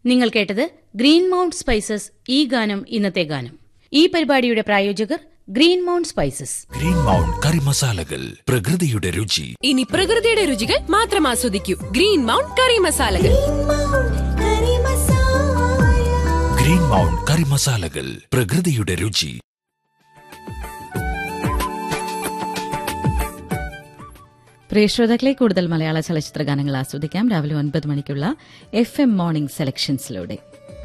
നിങ്ങൾ കേട്ടത് green Mount spices ഈ ഗാനം ഇന്നത്തെ ഗാനം ഈ പരിപാടിയുടെ പ്രായോജകർ Green Mount Spices Green Mount curry മസാലകൾ പ്രകൃതിയുടെ രുചി ഇനി പ്രകൃതിയുടെ രുചികൾ മാത്രം ആസ്വദിക്കൂ ഗ്രീൻ മൗണ്ട് കറി മസാലകൾ ഗ്രീൻ മൗണ്ട് കറി മസാലകൾ പ്രകൃതിയുടെ രുചി പ്രിയ ശ്രോതാക്കളെ കൂടുതൽ മലയാള ചലച്ചിത്ര ഗാനങ്ങൾ ആസ്വദിക്കാം രാവിലെ ഒൻപത് മണിക്കുള്ള എഫ് എം മോർണിംഗ് സെലക്ഷൻസിലൂടെ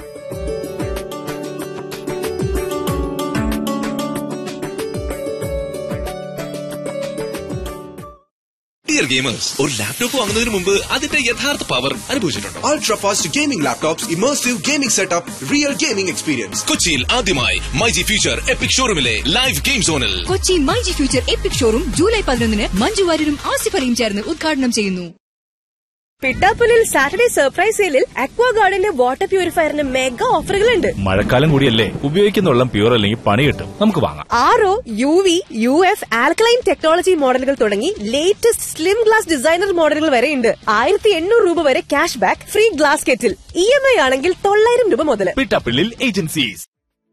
ഡിയർ ഗെയിമേഴ്സ് ഒരു ലാപ്ടോപ്പ് വാങ്ങുന്നതിന് മുമ്പ് അതിന്റെ യഥാർത്ഥ പവർ അനുഭവിച്ചിട്ടുണ്ടോ Ultra fast gaming laptops, immersive gaming setup, real gaming experience. കൊച്ചിയിൽ ആദ്യമായി മൈജി ഫ്യൂച്ചർ എപ്പിക് ഷോറൂമിലെ ലൈവ് ഗെയിം സോണിൽ Kochi myG future epic showroom July പതിനൊന്നിന് മഞ്ജു വാര്യരും ആസിഫ് അലിയും ചേർന്ന് ഉദ്ഘാടനം ചെയ്യുന്നു പിട്ടാപ്പുലിൽ സാറ്റർഡേ സർപ്രൈസ് സെയിലിൽ അക്വാ ഗാർഡിന്റെ വാട്ടർ പ്യൂരിഫയറിന് മെഗാ ഓഫറുകളുണ്ട് മഴക്കാലം കൂടിയല്ലേ ഉപയോഗിക്കുന്ന വെള്ളം പ്യൂർ അല്ലെങ്കിൽ പണി കിട്ടും നമുക്ക് വാങ്ങാം R O U V U F alkaline technology മോഡലുകൾ തുടങ്ങി ലേറ്റസ്റ്റ് സ്ലിം ഗ്ലാസ് ഡിസൈനർ മോഡലുകൾ വരെ ഉണ്ട് ആയിരത്തി എണ്ണൂറ് രൂപ വരെ cash back free glass kettle E M I ആണെങ്കിൽ തൊള്ളായിരം രൂപ മുതൽ പിട്ടാപ്പിള്ളിൽ ഏജൻസീസ്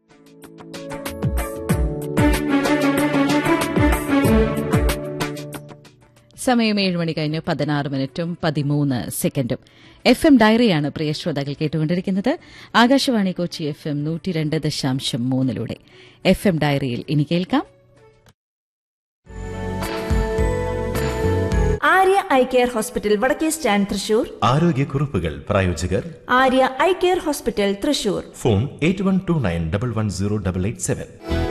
സമയം ഏഴ് മണി കഴിഞ്ഞ് പതിനാറ് മിനിറ്റും പതിമൂന്ന് സെക്കൻഡും എഫ് എം ഡയറിയാണ് പ്രിയ ശ്രോതാക്കൾ കേട്ടുകൊണ്ടിരിക്കുന്നത് ആകാശവാണി കൊച്ചി എഫ് എം നൂറ്റി രണ്ട് ദശാംശം മൂന്നിലൂടെ എഫ് എം ഡയറിയിൽ ഇനി കേൾക്കാം ആര്യ ഐ കെയർ ഹോസ്പിറ്റൽ വടക്കേ സ്റ്റാൻഡ് തൃശൂർ ആരോഗ്യക്കുറിപ്പുകൾ പ്രായോജകർ Arya eye care hospital Thrissur phone eight one two nine double one zero double eight seven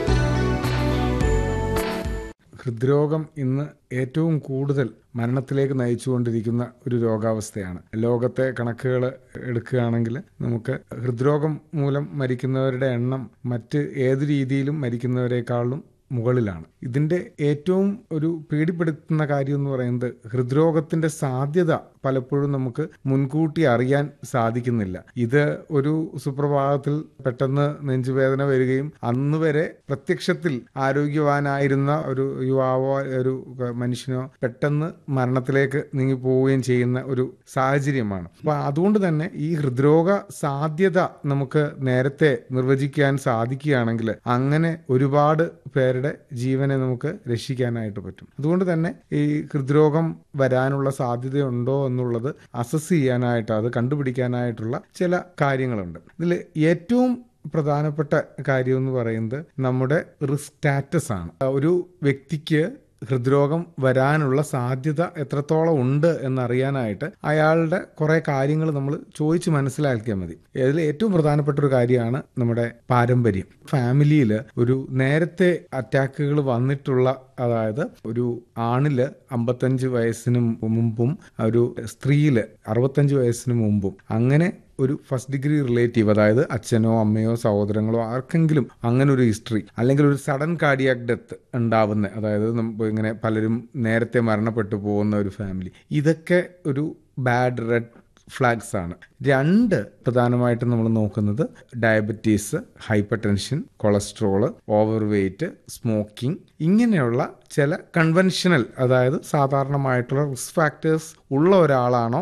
ഹൃദ്രോഗം ഇന്ന് ഏറ്റവും കൂടുതൽ മരണത്തിലേക്ക് നയിച്ചുകൊണ്ടിരിക്കുന്ന ഒരു രോഗാവസ്ഥയാണ് ലോകത്തെ കണക്കുകൾ എടുക്കുകയാണെങ്കിൽ നമുക്ക് ഹൃദ്രോഗം മൂലം മരിക്കുന്നവരുടെ എണ്ണം മറ്റ് ഏത് രീതിയിലും മരിക്കുന്നവരെക്കാളും മുകളിലാണ് ഇതിന്റെ ഏറ്റവും ഒരു പേടിപ്പെടുത്തുന്ന കാര്യം എന്ന് പറയുന്നത് ഹൃദ്രോഗത്തിന്റെ സാധ്യത പലപ്പോഴും നമുക്ക് മുൻകൂട്ടി അറിയാൻ സാധിക്കുന്നില്ല ഇത് ഒരു സുപ്രഭാതത്തിൽ പെട്ടെന്ന് നെഞ്ചുവേദന വരികയും അന്ന് വരെ പ്രത്യക്ഷത്തിൽ ആരോഗ്യവാനായിരുന്ന ഒരു യുവാവോ ഒരു മനുഷ്യനോ പെട്ടെന്ന് മരണത്തിലേക്ക് നീങ്ങി പോവുകയും ചെയ്യുന്ന ഒരു സാഹചര്യമാണ് അപ്പൊ അതുകൊണ്ട് തന്നെ ഈ ഹൃദ്രോഗ സാധ്യത നമുക്ക് നേരത്തെ നിർവചിക്കാൻ സാധിക്കുകയാണെങ്കിൽ അങ്ങനെ ഒരുപാട് പേരുടെ ജീവനെ നമുക്ക് രക്ഷിക്കാനായിട്ട് പറ്റും അതുകൊണ്ട് തന്നെ ഈ ഹൃദ്രോഗം വരാനുള്ള സാധ്യതയുണ്ടോ എന്നുള്ളത് അസസ് ചെയ്യാനായിട്ട് അത് കണ്ടുപിടിക്കാനായിട്ടുള്ള ചില കാര്യങ്ങളുണ്ട് ഇതിൽ ഏറ്റവും പ്രധാനപ്പെട്ട കാര്യം എന്ന് പറയുന്നത് നമ്മുടെ റിസ്ക് സ്റ്റാറ്റസ് ആണ് ഒരു വ്യക്തിക്ക് ഹൃദ്രോഗം വരാനുള്ള സാധ്യത എത്രത്തോളം ഉണ്ട് എന്നറിയാനായിട്ട് അയാളുടെ കുറെ കാര്യങ്ങൾ നമ്മൾ ചോദിച്ച് മനസ്സിലാക്കിയാൽ മതി ഇതിൽ ഏറ്റവും പ്രധാനപ്പെട്ട ഒരു കാര്യമാണ് നമ്മുടെ പാരമ്പര്യം ഫാമിലിയിൽ ഒരു നേരത്തെ അറ്റാക്കുകൾ വന്നിട്ടുള്ള അതായത് ഒരു ആണില് അമ്പത്തഞ്ച് വയസ്സിന് മുമ്പും ഒരു സ്ത്രീയില് അറുപത്തഞ്ച് വയസ്സിന് മുമ്പും അങ്ങനെ ഒരു ഫസ്റ്റ് ഡിഗ്രി റിലേറ്റീവ് അതായത് അച്ഛനോ അമ്മയോ സഹോദരങ്ങളോ ആർക്കെങ്കിലും അങ്ങനെ ഒരു ഹിസ്റ്ററി അല്ലെങ്കിൽ ഒരു സഡൻ കാർഡിയാക് ഡെത്ത് ഉണ്ടാവുന്ന അതായത് നമുക്ക് ഇങ്ങനെ പലരും നേരത്തെ മരണപ്പെട്ടു പോകുന്ന ഒരു ഫാമിലി ഇതൊക്കെ ഒരു ബാഡ് റെഡ് ഫ്ലാഗ്സ് ആണ് രണ്ട് പ്രധാനമായിട്ടും നമ്മൾ നോക്കുന്നത് diabetes hypertension cholesterol overweight smoking ഇങ്ങനെയുള്ള ചില കൺവെൻഷനൽ അതായത് സാധാരണമായിട്ടുള്ള റിസ്ക് ഫാക്ടേഴ്സ് ഉള്ള ഒരാളാണോ